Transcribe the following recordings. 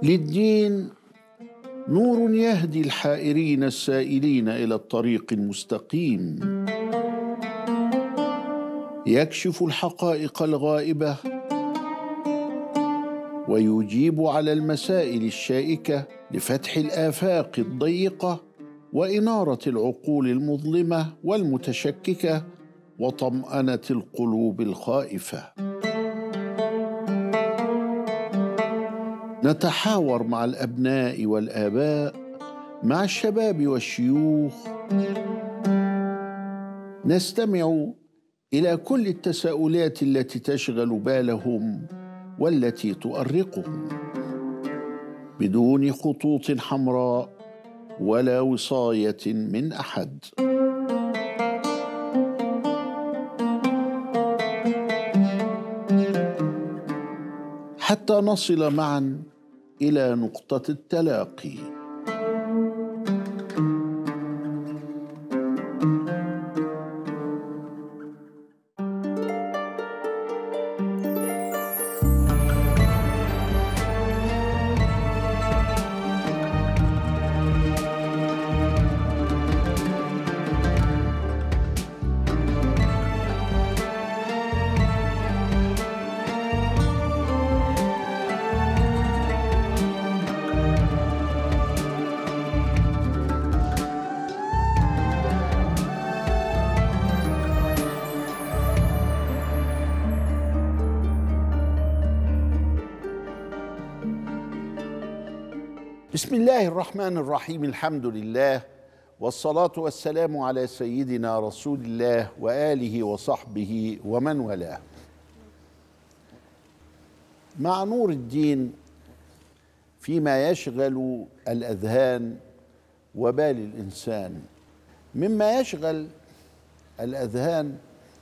للدين نور يهدي الحائرين السائلين الى الطريق المستقيم يكشف الحقائق الغائبه ويجيب على المسائل الشائكه لفتح الافاق الضيقه واناره العقول المظلمه والمتشككه وطمانه القلوب الخائفه نتحاور مع الابناء والاباء مع الشباب والشيوخ نستمع الى كل التساؤلات التي تشغل بالهم والتي تؤرقهم بدون خطوط حمراء ولا وصايه من احد حتى نصل معا الى نقطه التلاقي بسم الله الرحمن الرحيم الحمد لله والصلاة والسلام على سيدنا رسول الله وآله وصحبه ومن والاه مع نور الدين فيما يشغل الأذهان وبال الإنسان مما يشغل الأذهان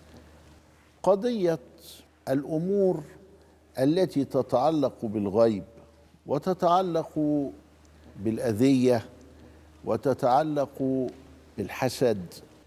قضية الأمور التي تتعلق بالغيب وتتعلق بالاذيه وتتعلق بالحسد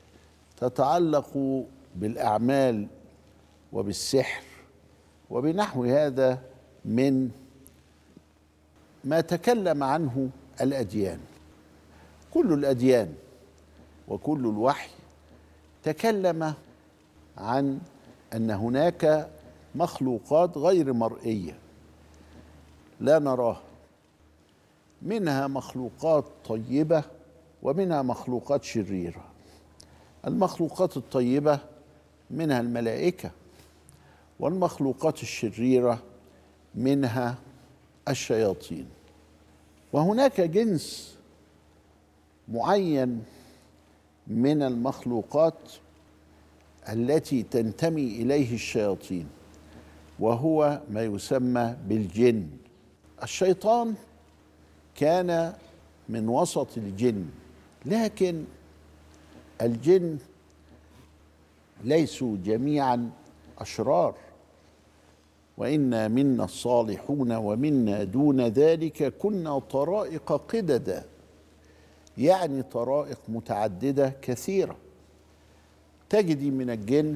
تتعلق بالاعمال وبالسحر وبنحو هذا من ما تكلم عنه الاديان كل الاديان وكل الوحي تكلم عن ان هناك مخلوقات غير مرئيه لا نراها منها مخلوقات طيبه ومنها مخلوقات شريره المخلوقات الطيبه منها الملائكه والمخلوقات الشريره منها الشياطين وهناك جنس معين من المخلوقات التي تنتمي اليه الشياطين وهو ما يسمى بالجن الشيطان كان من وسط الجن لكن الجن ليسوا جميعا اشرار وانا منا الصالحون ومنا دون ذلك كنا طرائق قددا يعني طرائق متعدده كثيره تجدي من الجن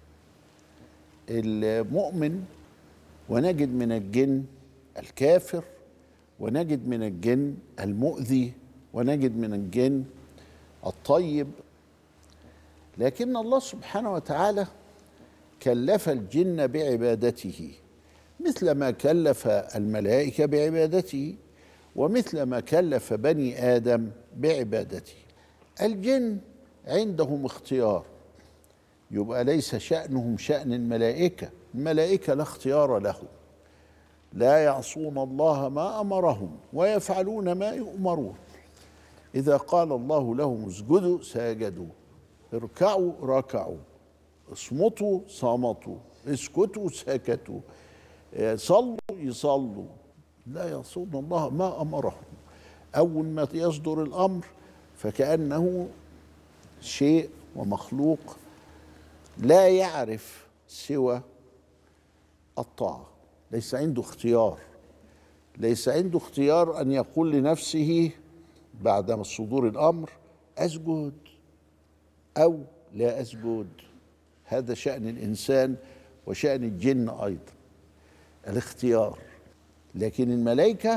المؤمن ونجد من الجن الكافر ونجد من الجن المؤذي ونجد من الجن الطيب لكن الله سبحانه وتعالى كلف الجن بعبادته مثل ما كلف الملائكه بعبادته ومثل ما كلف بني ادم بعبادته الجن عندهم اختيار يبقى ليس شانهم شان الملائكه الملائكه لا اختيار لهم لا يعصون الله ما امرهم ويفعلون ما يؤمرون اذا قال الله لهم اسجدوا سجدوا اركعوا ركعوا اصمتوا صمتوا اسكتوا سكتوا صلوا يصلوا لا يعصون الله ما امرهم اول ما يصدر الامر فكانه شيء ومخلوق لا يعرف سوى الطاعه ليس عنده اختيار ليس عنده اختيار ان يقول لنفسه بعد صدور الامر اسجد او لا اسجد هذا شان الانسان وشان الجن ايضا الاختيار لكن الملائكه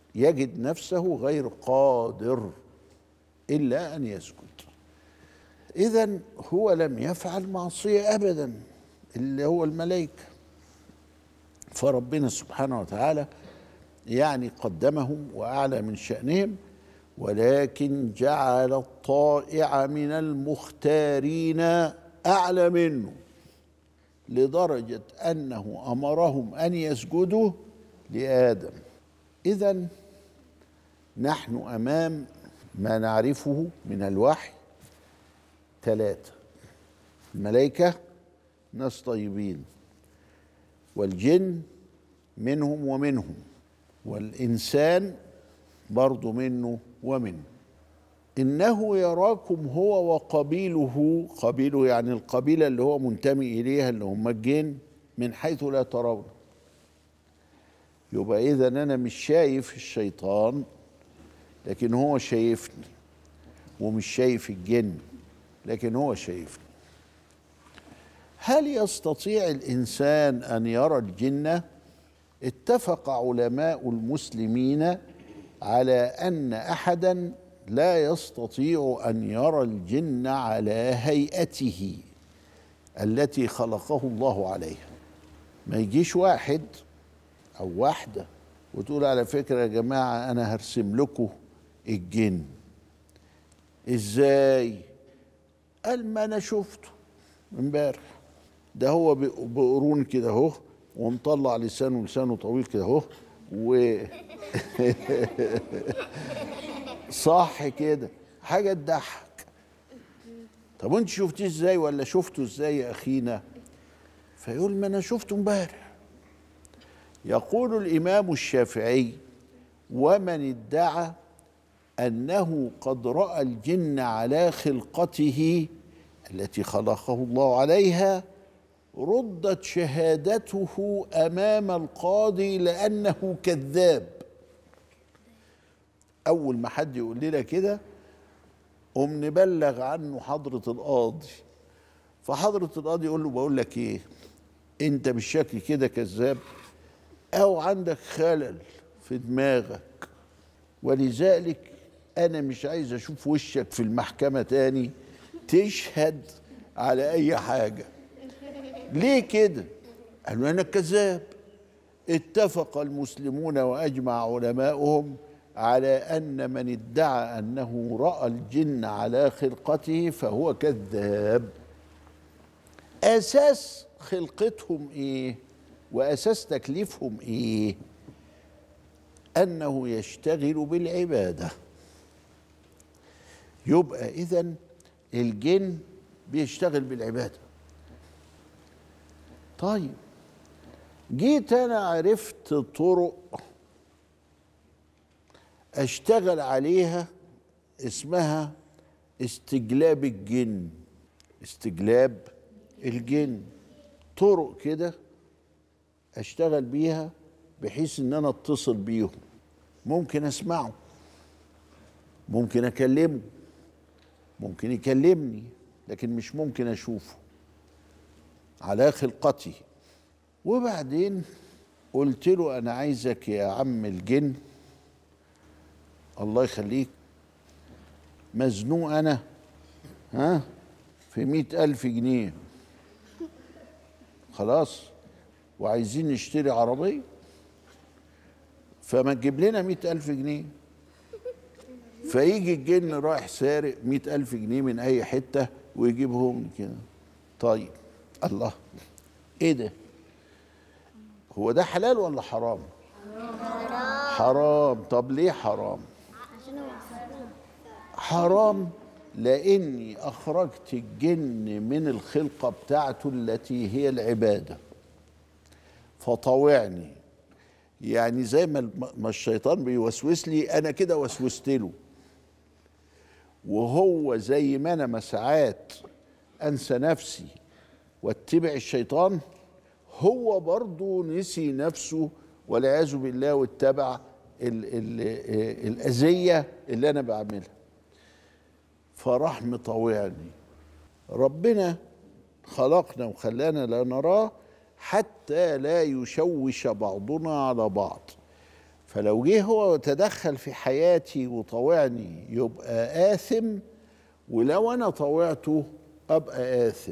يجد نفسه غير قادر الا ان يسجد اذا هو لم يفعل معصيه ابدا اللي هو الملائكه فربنا سبحانه وتعالى يعني قدمهم واعلى من شانهم ولكن جعل الطائع من المختارين اعلى منه لدرجه انه امرهم ان يسجدوا لادم اذا نحن امام ما نعرفه من الوحي ثلاثه الملائكه ناس طيبين والجن منهم ومنهم والإنسان برضو منه ومنه إنه يراكم هو وقبيله قبيله يعني القبيلة اللي هو منتمي إليها اللي هم الجن من حيث لا ترون يبقى إذا أنا مش شايف الشيطان لكن هو شايفني ومش شايف الجن لكن هو شايفني هل يستطيع الانسان ان يرى الجنه اتفق علماء المسلمين على ان احدا لا يستطيع ان يرى الجن على هيئته التي خلقه الله عليها ما يجيش واحد او واحده وتقول على فكره يا جماعه انا هرسم لكم الجن ازاي قال ما انا شفته امبارح ده هو بقرون كده اهو ومطلع لسانه لسانه طويل كده اهو و صح كده حاجه تضحك طب وانت شفتيه ازاي ولا شفته ازاي يا اخينا فيقول ما انا شفته امبارح يقول الامام الشافعي ومن ادعى انه قد راى الجن على خلقته التي خلقه الله عليها ردت شهادته امام القاضي لانه كذاب اول ما حد يقول لنا كده قوم نبلغ عنه حضره القاضي فحضره القاضي يقول له بقول لك ايه انت بالشكل كده كذاب او عندك خلل في دماغك ولذلك انا مش عايز اشوف وشك في المحكمه تاني تشهد على اي حاجه ليه كده قالوا انا كذاب اتفق المسلمون واجمع علماؤهم على ان من ادعى انه راى الجن على خلقته فهو كذاب اساس خلقتهم ايه واساس تكليفهم ايه انه يشتغل بالعباده يبقى اذا الجن بيشتغل بالعباده طيب جيت انا عرفت طرق اشتغل عليها اسمها استجلاب الجن استجلاب الجن طرق كده اشتغل بيها بحيث ان انا اتصل بيهم ممكن اسمعه ممكن اكلمه ممكن يكلمني لكن مش ممكن اشوفه على خلقته وبعدين قلت له انا عايزك يا عم الجن الله يخليك مزنوق انا ها في مئة ألف جنيه خلاص وعايزين نشتري عربية فما تجيب لنا مئة ألف جنيه فيجي الجن رايح سارق مئة ألف جنيه من أي حتة ويجيبهم كده طيب الله ايه ده هو ده حلال ولا حرام حرام طب ليه حرام حرام لاني اخرجت الجن من الخلقه بتاعته التي هي العباده فطوعني يعني زي ما ما الشيطان بيوسوس لي انا كده وسوست له وهو زي ما انا ما ساعات انسى نفسي واتبع الشيطان هو برضه نسي نفسه والعياذ بالله واتبع ال ال الأذية اللي أنا بعملها فراح مطوعني ربنا خلقنا وخلانا لا نراه حتى لا يشوش بعضنا على بعض فلو جه هو وتدخل في حياتي وطوعني يبقى آثم ولو أنا طوعته أبقى آثم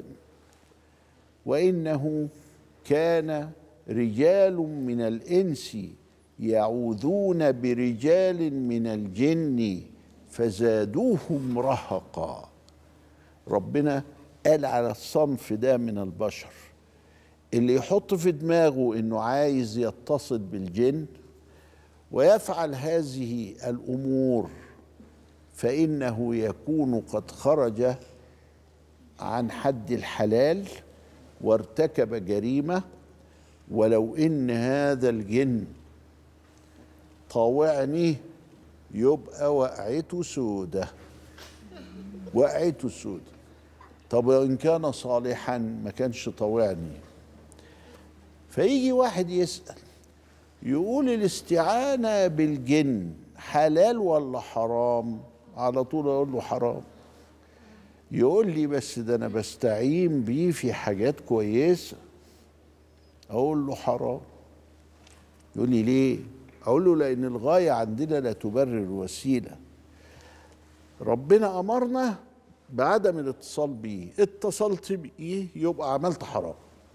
وإنه كان رجال من الإنس يعوذون برجال من الجن فزادوهم رهقا ربنا قال على الصنف ده من البشر اللي يحط في دماغه انه عايز يتصل بالجن ويفعل هذه الامور فانه يكون قد خرج عن حد الحلال وارتكب جريمه ولو ان هذا الجن طاوعني يبقى وقعته سودة وقعته سودة طب وإن كان صالحا ما كانش طاوعني فيجي واحد يسأل يقول الاستعانة بالجن حلال ولا حرام على طول أقول له حرام يقول لي بس ده أنا بستعين بيه في حاجات كويسة أقول له حرام يقول لي ليه أقول له لأن الغاية عندنا لا تبرر الوسيلة ربنا أمرنا بعدم الاتصال بيه اتصلت بيه يبقى عملت حرام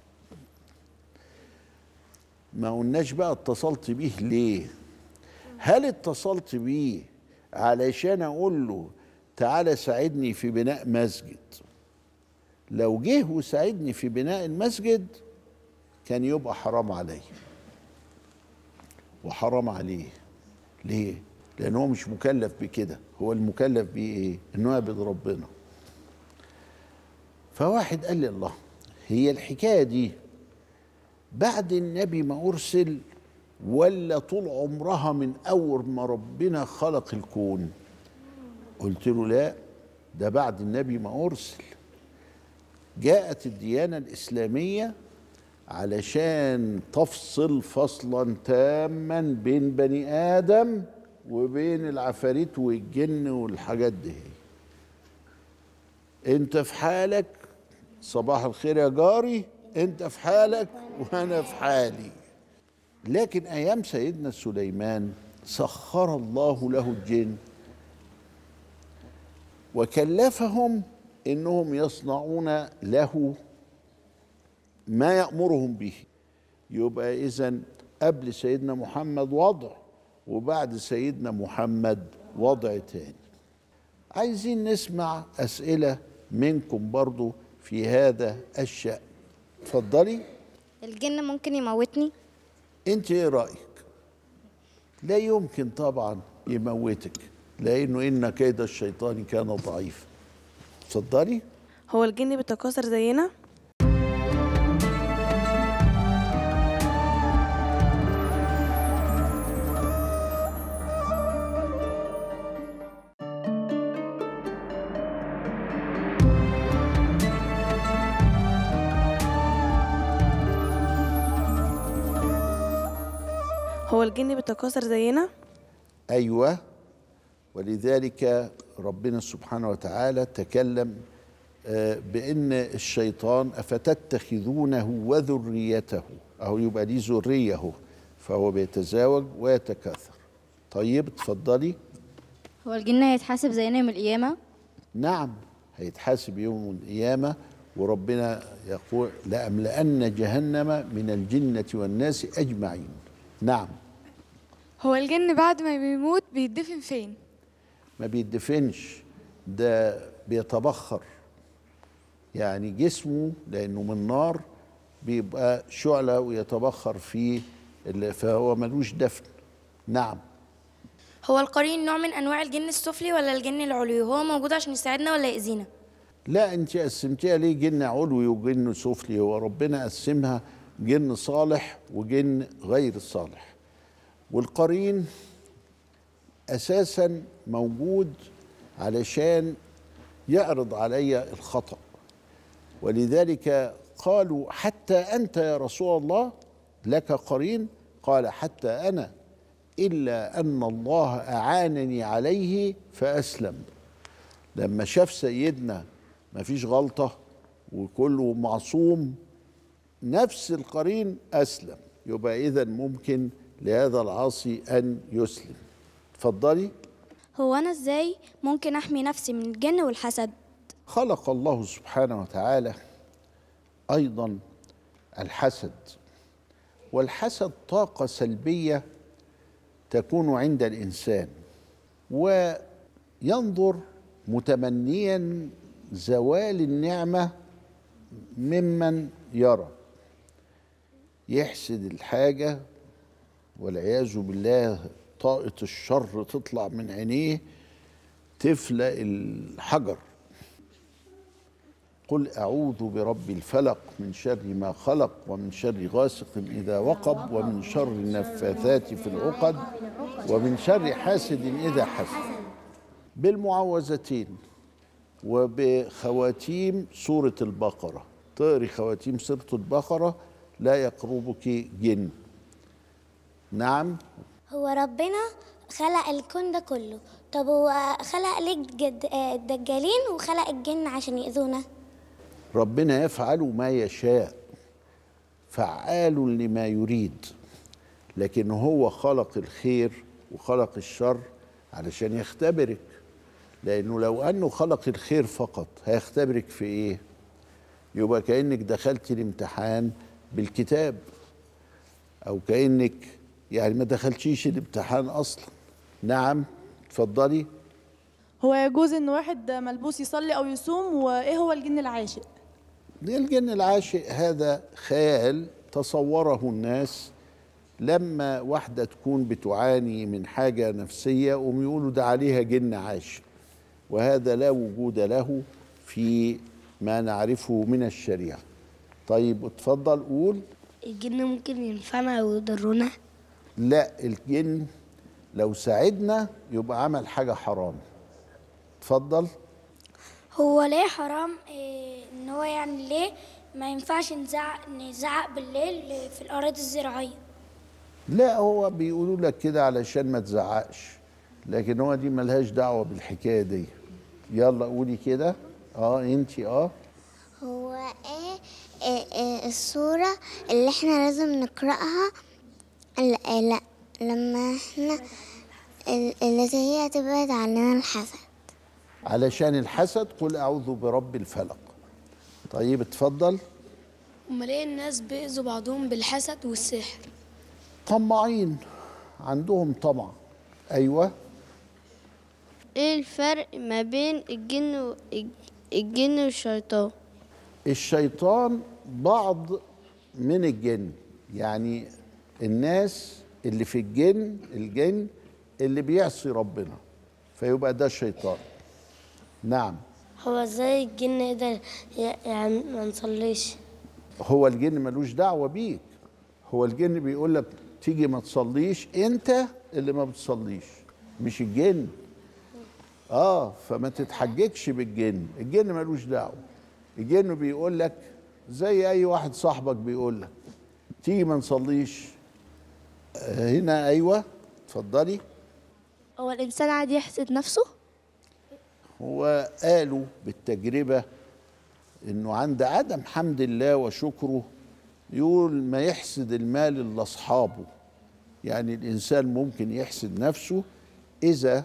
ما قلناش بقى اتصلت بيه ليه هل اتصلت بيه علشان اقول له تعالى ساعدني في بناء مسجد لو جه وساعدني في بناء المسجد كان يبقى حرام عليه وحرام عليه ليه لان هو مش مكلف بكده هو المكلف بيه ايه انه يعبد ربنا فواحد قال لي الله هي الحكايه دي بعد النبي ما ارسل ولا طول عمرها من اول ما ربنا خلق الكون قلت له لا ده بعد النبي ما ارسل جاءت الديانه الاسلاميه علشان تفصل فصلا تاما بين بني ادم وبين العفاريت والجن والحاجات دي انت في حالك صباح الخير يا جاري انت في حالك وانا في حالي لكن ايام سيدنا سليمان سخر الله له الجن وكلفهم انهم يصنعون له ما يامرهم به يبقى اذا قبل سيدنا محمد وضع وبعد سيدنا محمد وضع تاني عايزين نسمع اسئله منكم برضو في هذا الشأن اتفضلي الجن ممكن يموتني انت ايه رايك لا يمكن طبعا يموتك لانه ان كيد الشيطان كان ضعيفا اتفضلي هو الجن بيتكاثر زينا هو الجن بيتكاثر زينا ايوه ولذلك ربنا سبحانه وتعالى تكلم آه، بان الشيطان افتتخذونه وذريته او يبقى ليه ذريه هو فهو بيتزاوج ويتكاثر طيب اتفضلي هو الجن هيتحاسب زينا يوم القيامة نعم هيتحاسب يوم القيامة وربنا يقول لأملأن جهنم من الجنة والناس أجمعين نعم هو الجن بعد ما بيموت بيدفن فين؟ ما بيدفنش ده بيتبخر يعني جسمه لأنه من نار بيبقى شعلة ويتبخر فيه ال- فهو ملوش دفن نعم هو القرين نوع من انواع الجن السفلي ولا الجن العلوي هو موجود عشان يساعدنا ولا يأذينا لا انت قسمتيها ليه جن علوي وجن سفلي هو ربنا قسمها جن صالح وجن غير صالح والقرين اساسا موجود علشان يعرض علي الخطأ ولذلك قالوا حتى انت يا رسول الله لك قرين قال حتى انا الا ان الله اعانني عليه فاسلم لما شاف سيدنا ما فيش غلطة وكله معصوم نفس القرين أسلم يبقى إذا ممكن لهذا العاصي ان يسلم اتفضلي هو أنا إزاي ممكن أحمي نفسي من الجن والحسد خلق الله سبحانه وتعالى ايضا الحسد والحسد طاقه سلبيه تكون عند الانسان وينظر متمنيا زوال النعمه ممن يرى يحسد الحاجه والعياذ بالله طاقه الشر تطلع من عينيه تفلق الحجر قل أعوذ برب الفلق من شر ما خلق ومن شر غاسق إذا وقب ومن شر النفاثات في العقد ومن شر حاسد إذا حسد بالمعوذتين وبخواتيم سورة البقرة تقري خواتيم سورة البقرة لا يقربك جن نعم هو ربنا خلق الكون ده كله طب هو خلق ليه الجد- آه، الدجالين وخلق الجن عشان يأذونا ربنا يفعل ما يشاء فعال لما يريد لكن هو خلق الخير وخلق الشر علشان يختبرك لانه لو انه خلق الخير فقط هيختبرك في ايه يبقى كانك دخلت الامتحان بالكتاب او كانك يعني ما دخلتيش الامتحان اصلا نعم اتفضلي هو يجوز ان واحد ملبوس يصلي او يصوم وايه هو الجن العاشق ده الجن العاشق هذا خيال تصوره الناس لما واحدة تكون بتعاني من حاجة نفسية وهم يقولوا ده عليها جن عاشق وهذا لا وجود له في ما نعرفه من الشريعة طيب اتفضل قول الجن ممكن ينفعنا أو يضرنا لا الجن لو ساعدنا يبقى عمل حاجة حرام اتفضل هو ليه حرام إيه ان هو يعني ليه ما ينفعش نزعق نزعق بالليل في الأراضي الزراعية لا هو بيقولوا لك كده علشان ما تزعقش لكن هو دي ملهاش دعوة بالحكاية دي يلا قولي كده اه انتي اه هو ايه, إيه, إيه الصورة اللي احنا لازم نقرأها ال- لا لما احنا ال- التي هي تبعد عننا الحسد علشان الحسد قل اعوذ برب الفلق طيب اتفضل امال ليه الناس بيأذوا بعضهم بالحسد والسحر طماعين عندهم طمع ايوه ايه الفرق ما بين الجن و... الجن والشيطان الشيطان بعض من الجن يعني الناس اللي في الجن الجن اللي بيعصي ربنا فيبقى ده الشيطان نعم هو ازاي الجن يقدر يعني ما نصليش هو الجن ملوش دعوة بيك هو الجن بيقول لك تيجي ما تصليش انت اللي ما بتصليش مش الجن اه فما تتحججش بالجن الجن ملوش دعوة الجن بيقول لك زي اي واحد صاحبك بيقول لك تيجي ما نصليش آه هنا ايوه اتفضلي هو الانسان عادي يحسد نفسه هو قالوا بالتجربة انه عند عدم حمد الله وشكره يقول ما يحسد المال لاصحابه يعني الانسان ممكن يحسد نفسه اذا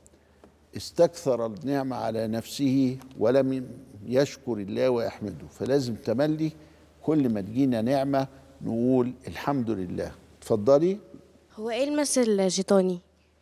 استكثر النعمة على نفسه ولم يشكر الله ويحمده فلازم تملي كل ما تجينا نعمة نقول الحمد لله اتفضلي هو ايه المس الشيطاني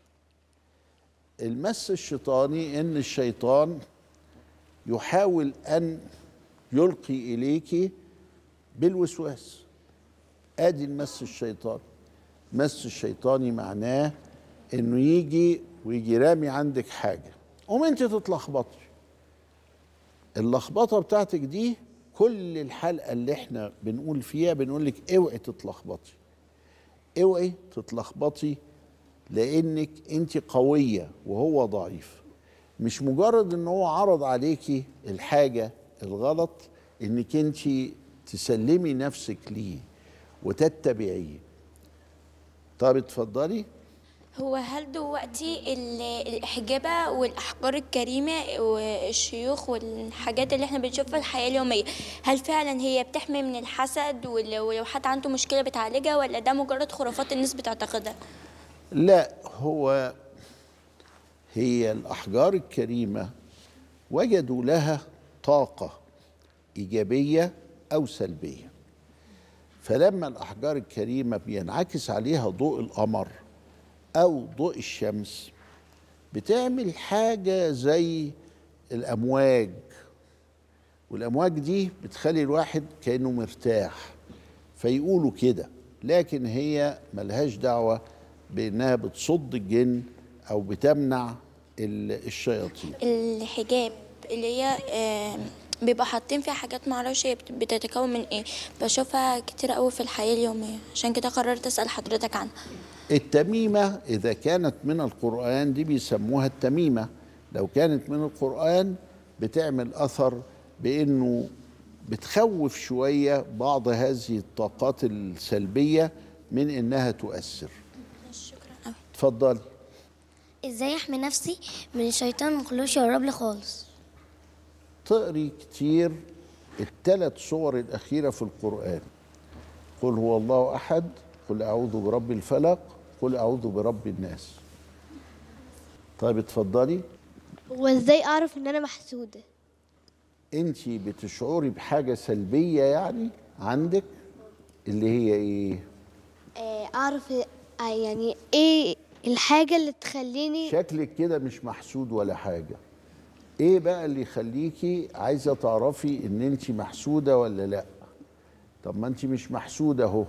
المس الشيطاني ان الشيطان يحاول ان يلقي اليك بالوسواس ادي المس الشيطاني مس الشيطاني معناه انه يجي ويجي رامي عندك حاجه قوم انت تتلخبطي اللخبطه بتاعتك دي كل الحلقه اللي احنا بنقول فيها بنقول لك اوعي تتلخبطي اوعي تتلخبطي لانك انت قويه وهو ضعيف مش مجرد ان هو عرض عليكي الحاجه الغلط انك انت تسلمي نفسك ليه وتتبعيه طب اتفضلي هو هل دلوقتي ال- الحجابة والأحجار الكريمة والشيوخ والحاجات اللي احنا بنشوفها في الحياة اليومية هل فعلا هي بتحمي من الحسد ولو ولو حد عنده مشكلة بتعالجها ولا ده مجرد خرافات الناس بتعتقدها؟ لا هو هي الأحجار الكريمة وجدوا لها طاقة إيجابية أو سلبية فلما الأحجار الكريمة بينعكس عليها ضوء القمر أو ضوء الشمس بتعمل حاجة زي الأمواج والأمواج دي بتخلي الواحد كأنه مرتاح فيقولوا كده لكن هي ملهاش دعوة بأنها بتصد الجن أو بتمنع ال- الشياطين الحجاب اللي هي آم، بيبقى حاطين فيها حاجات معرفش هي بت- بتتكون من ايه بشوفها كتير قوي في الحياة اليومية عشان كده قررت أسأل حضرتك عنها التميمة إذا كانت من القرآن دي بيسموها التميمة لو كانت من القرآن بتعمل أثر بأنه بتخوف شوية بعض هذه الطاقات السلبية من إنها تؤثر شكرا اتفضلي ازاي احمي نفسي من الشيطان ما اخلوش يقرب لي خالص تقري كتير الثلاث صور الأخيرة في القرآن قل هو الله أحد قل أعوذ برب الفلق قل أعوذ برب الناس طيب اتفضلي وازاي اعرف ان انا محسودة انت بتشعري بحاجة سلبية يعني عندك اللي هي ايه آه، اعرف آه، يعني ايه الحاجة اللي تخليني شكلك كده مش محسود ولا حاجة ايه بقى اللي يخليكي عايزة تعرفي ان انت محسودة ولا لا طب ما انت مش محسودة اهو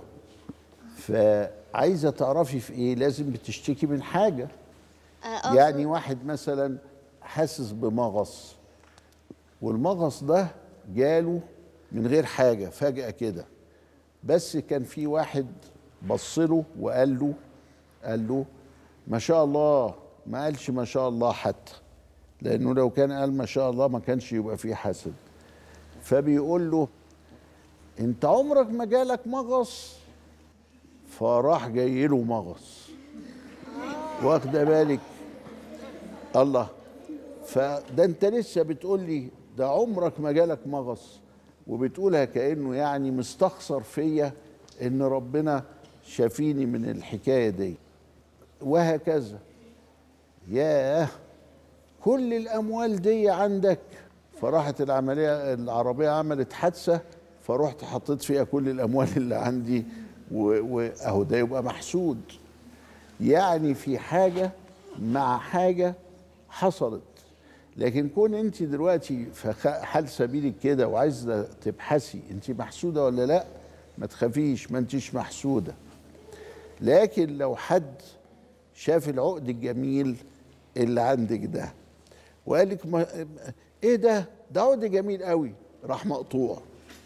فعايزة تعرفي في ايه لازم بتشتكي من حاجة آه، يعني واحد مثلا حاسس بمغص والمغص ده جاله من غير حاجة فجأة كده بس كان في واحد بص له وقال له قال له ما شاء الله ما قالش ما شاء الله حتى لأنه لو كان قال ما شاء الله ما كانش يبقى فيه حسد فبيقول له انت عمرك ما جالك مغص فراح جاي له مغص واخده بالك الله فده انت لسه بتقول لي ده عمرك ما جالك مغص وبتقولها كانه يعني مستخسر فيا ان ربنا شافيني من الحكايه دي وهكذا ياه كل الاموال دي عندك فراحت العمليه العربيه عملت حادثه فرحت حطيت فيها كل الاموال اللي عندي و- واهو ده يبقى محسود يعني في حاجه مع حاجه حصلت لكن كون انت دلوقتي في خ- حال سبيلك كده وعايزه تبحثي انت محسوده ولا لا ما تخافيش ما انتش محسوده لكن لو حد شاف العقد الجميل اللي عندك ده وقال لك ما ايه ده ده عقد جميل قوي راح مقطوع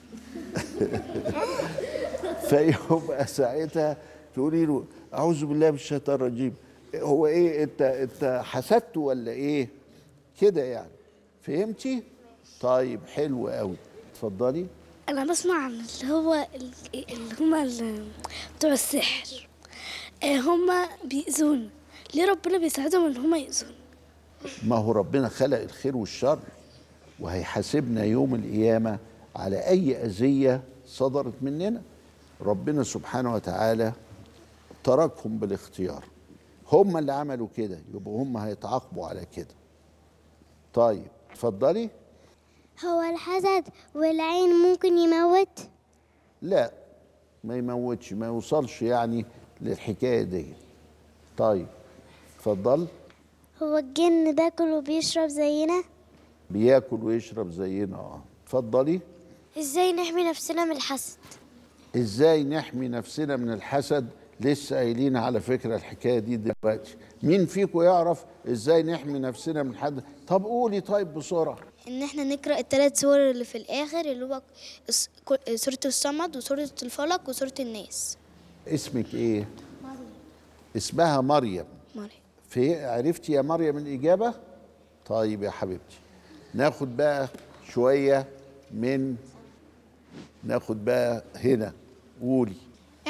فيبقى ساعتها تقولي له اعوذ بالله من الشيطان الرجيم هو ايه انت انت حسدته ولا ايه كده يعني فهمتي طيب حلو قوي اتفضلي انا بسمع عن اللي هو ال- اللي هما ال- بتوع السحر آه، هما بيأذون ليه ربنا بيساعدهم ان هما يأذون ما هو ربنا خلق الخير والشر وهيحاسبنا يوم القيامة على أي أذية صدرت مننا ربنا سبحانه وتعالى تركهم بالاختيار هم اللي عملوا كده يبقوا هم هيتعاقبوا على كده طيب اتفضلي هو الحسد والعين ممكن يموت لا ما يموتش ما يوصلش يعني للحكاية دي طيب اتفضل هو الجن باكل وبيشرب زينا بياكل ويشرب زينا اه اتفضلي ازاي نحمي نفسنا من الحسد ازاي نحمي نفسنا من الحسد لسه قايلين على فكره الحكايه دي دلوقتي مين فيكم يعرف ازاي نحمي نفسنا من حد طب قولي طيب بسرعه ان احنا نقرا الثلاث سور اللي في الاخر اللي هو الس- كل- سوره الصمد وسوره الفلق وسوره الناس اسمك ايه اسمها مريم مريم في عرفتي يا مريم الاجابه طيب يا حبيبتي ناخد بقى شويه من ناخد بقى هنا قولي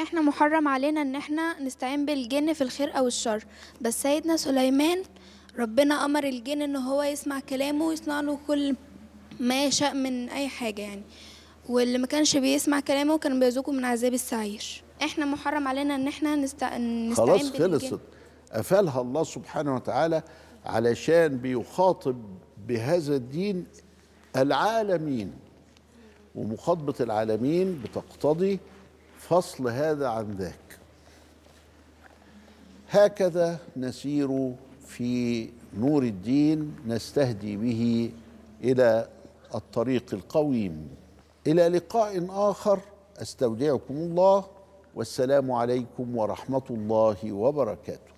احنا محرم علينا ان احنا نستعين بالجن في الخير او الشر بس سيدنا سليمان ربنا امر الجن ان هو يسمع كلامه ويصنع له كل ما يشاء من اي حاجه يعني واللي ما كانش بيسمع كلامه كان بيذوقه من عذاب السعير احنا محرم علينا ان احنا نست... نستعين خلاص بالجن خلصت قفلها الله سبحانه وتعالى علشان بيخاطب بهذا الدين العالمين ومخاطبة العالمين بتقتضي فصل هذا عن ذاك هكذا نسير في نور الدين نستهدي به إلى الطريق القويم إلى لقاء آخر أستودعكم الله والسلام عليكم ورحمة الله وبركاته